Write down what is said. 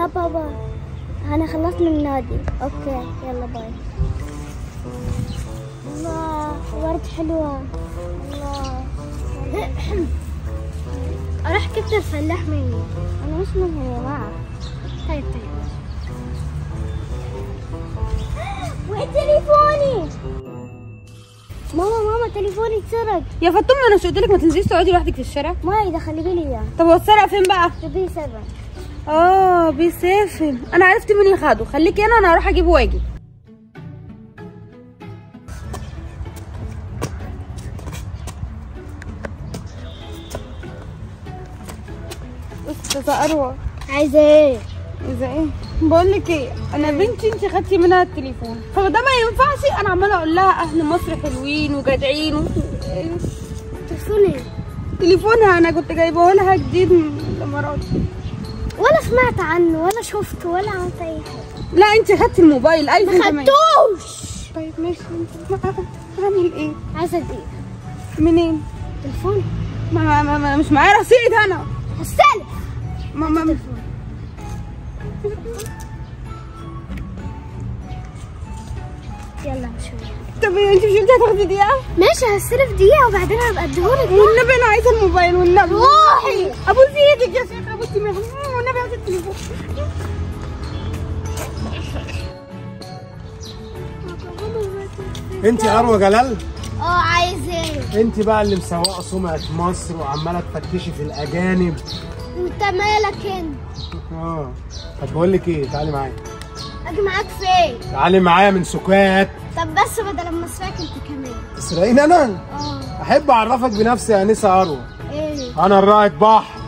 ها بابا انا خلصت من النادي اوكي يلا باي الله ورد حلوة الله اروح كتر الفلاح مني انا مش منها يا جماعة طيب طيب وين تليفوني ماما ماما تليفوني اتسرق يا فاطمه انا مش قلت لك ما تنزليش تقعدي لوحدك في الشارع ما اذا خلي بالي اياه طب هو اتسرق فين بقى في بي 7 اه بيسافر انا عرفت مين اللي خده خليكي هنا انا هروح اجيبه واجي استاذه اروى عايزة ايه؟ اذا ايه بقول لك ايه انا بنتي انت خدتي منها التليفون فده ما ينفعش انا عماله اقول لها اهل مصر حلوين وجدعين و... إيه، تليفوني تليفونها انا كنت جايبه لها جديد من الامارات ولا سمعت عنه ولا شفته ولا عملت اي حاجة لا انت خدتي الموبايل ايفون ما كمان. خدتوش طيب ماشي انت هعمل ايه عايزة اديه منين تليفوني ما, ما, ما, ما مش معايا رصيد انا هستلف ما ما يلا شوية طب انت مش قلتي هتاخدي دقيقه ماشي هستلف دقيقة وبعدين هبقى اديهولك والنبي انا عايزه الموبايل والنبي روحي. ابوس ايدك يا شيخ ابوس دماغي والنبي عايزه التليفون انت اروى جلال اه عايز ايه؟ انت بقى اللي مسوقه سمعه مصر وعماله تفتشي في الاجانب انت مالك انت؟ اه طب بقول لك ايه تعالي معايا اجي معاك فين؟ تعالي معايا من سكات طب بس بدل ما اسرقك انت كمان تسرقيني انا اه احب اعرفك بنفسي يا انسه اروى ايه؟ انا الرائد بحر